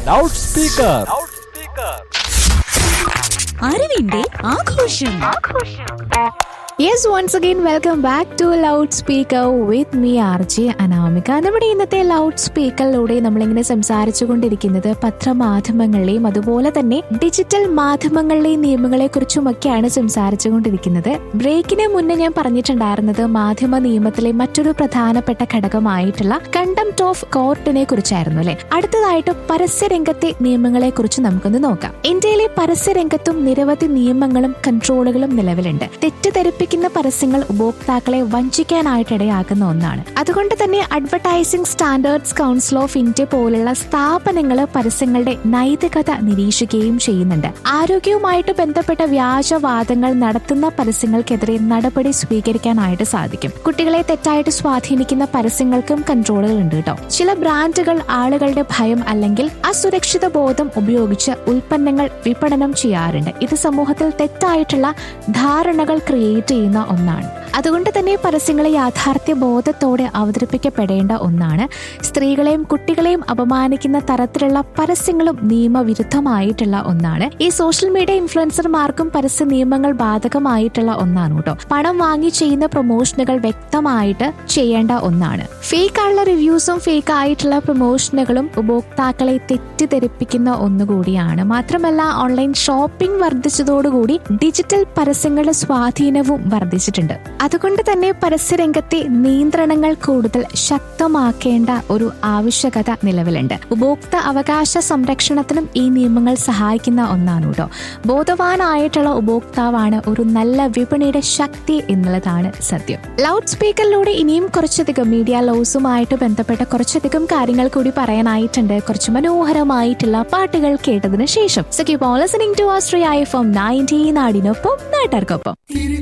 loud speaker അറിവിന്റെ ആഘോഷം yes once again welcome back to loud speaker with me R J Anamika നമ്മുടെ ഇന്നത്തെ loud സ്പീക്കറിലൂടെ നമ്മളിങ്ങനെ സംസാരിച്ചു കൊണ്ടിരിക്കുന്നത് പത്രമാധ്യമങ്ങളിലെയും അതുപോലെ തന്നെ ഡിജിറ്റൽ മാധ്യമങ്ങളിലെയും നിയമങ്ങളെ കുറിച്ചുമൊക്കെയാണ് സംസാരിച്ചു കൊണ്ടിരിക്കുന്നത് ബ്രേക്കിന് മുന്നേ ഞാൻ പറഞ്ഞിട്ടുണ്ടായിരുന്നത് മാധ്യമ നിയമത്തിലെ മറ്റൊരു പ്രധാനപ്പെട്ട ഘടകമായിട്ടുള്ള കണ്ടംപ്റ്റ് ഓഫ് കോർട്ടിനെ കുറിച്ചായിരുന്നു അല്ലെ അടുത്തതായിട്ട് പരസ്യരംഗത്തെ നിയമങ്ങളെ കുറിച്ച് നമുക്കൊന്ന് നോക്കാം ഇന്ത്യയിലെ പരസ്യരംഗത്തും നിരവധി നിയമങ്ങളും കൺട്രോളുകളും നിലവിലുണ്ട് തെറ്റിദ്ധരിപ്പിക്കുന്ന പരസ്യങ്ങൾ ഉപഭോക്താക്കളെ വഞ്ചിക്കാനായിട്ടിടയാക്കുന്ന ഒന്നാണ് അതുകൊണ്ട് തന്നെ advertising standards council of India പോലുള്ള സ്ഥാപനങ്ങൾ പരസ്യങ്ങളുടെ നൈതികത നിരീക്ഷിക്കുകയും ചെയ്യുന്നുണ്ട് ആരോഗ്യവുമായിട്ട് ബന്ധപ്പെട്ട വ്യാജവാദങ്ങൾ നടത്തുന്ന പരസ്യങ്ങൾക്കെതിരെ നടപടി സ്വീകരിക്കാനായിട്ട് സാധിക്കും കുട്ടികളെ തെറ്റായിട്ട് സ്വാധീനിക്കുന്ന പരസ്യങ്ങൾക്കും കൺട്രോളുകൾ ഉണ്ട് കേട്ടോ ചില ബ്രാൻഡുകൾ ആളുകളുടെ ഭയം അല്ലെങ്കിൽ അസുരക്ഷിത ബോധം ഉപയോഗിച്ച് ഉൽപ്പന്നങ്ങൾ വിപണനം ചെയ്യാറുണ്ട് ഇത് സമൂഹത്തിൽ തെറ്റായിട്ടുള്ള ധാരണകൾ ക്രിയേറ്റ് ചെയ്യുന്ന ഒന്നാണ് അതുകൊണ്ട് തന്നെ പരസ്യങ്ങളെ യാഥാർത്ഥ്യ ബോധത്തോടെ അവതരിപ്പിക്കപ്പെടേണ്ട ഒന്നാണ് സ്ത്രീകളെയും കുട്ടികളെയും അപമാനിക്കുന്ന തരത്തിലുള്ള പരസ്യങ്ങളും നിയമവിരുദ്ധമായിട്ടുള്ള ഒന്നാണ് ഈ സോഷ്യൽ മീഡിയ ഇൻഫ്ലുവൻസർമാർക്കും പരസ്യ നിയമങ്ങൾ ബാധകമായിട്ടുള്ള ഒന്നാണ് കേട്ടോ പണം വാങ്ങി ചെയ്യുന്ന പ്രൊമോഷനുകൾ വ്യക്തമായിട്ട് ചെയ്യേണ്ട ഒന്നാണ് ഫേക്ക് ആയിട്ടുള്ള റിവ്യൂസും ഫേക്ക് ആയിട്ടുള്ള പ്രൊമോഷനുകളും ഉപഭോക്താക്കളെ തെറ്റിദ്ധരിപ്പിക്കുന്ന ഒന്നുകൂടിയാണ് മാത്രമല്ല ഓൺലൈൻ ഷോപ്പിംഗ് വർദ്ധിച്ചതോടുകൂടി ഡിജിറ്റൽ പരസ്യങ്ങളുടെ സ്വാധീനവും വർദ്ധിച്ചിട്ടുണ്ട് അതുകൊണ്ട് തന്നെ പരസ്യരംഗത്തെ നിയന്ത്രണങ്ങൾ കൂടുതൽ ശക്തമാക്കേണ്ട ഒരു ആവശ്യകത നിലവിലുണ്ട് ഉപഭോക്തൃ അവകാശ സംരക്ഷണത്തിനും ഈ നിയമങ്ങൾ സഹായിക്കുന്ന ഒന്നാണ് കേട്ടോ ബോധവാനായിട്ടുള്ള ഉപഭോക്താവാണ് ഒരു നല്ല വിപണിയുടെ ശക്തി എന്നുള്ളതാണ് സത്യം ലൗഡ് സ്പീക്കറിലൂടെ ഇനിയും കുറച്ചധികം മീഡിയ ലോസുമായിട്ട് ബന്ധപ്പെട്ട കുറച്ചധികം കാര്യങ്ങൾ കൂടി പറയാനായിട്ടുണ്ട് കുറച്ച് മനോഹരമായിട്ടുള്ള പാട്ടുകൾ കേട്ടതിന് ശേഷം so keep on listening to Austria F M nineteen നാടിനൊപ്പം നാട്ടുകാർക്കൊപ്പം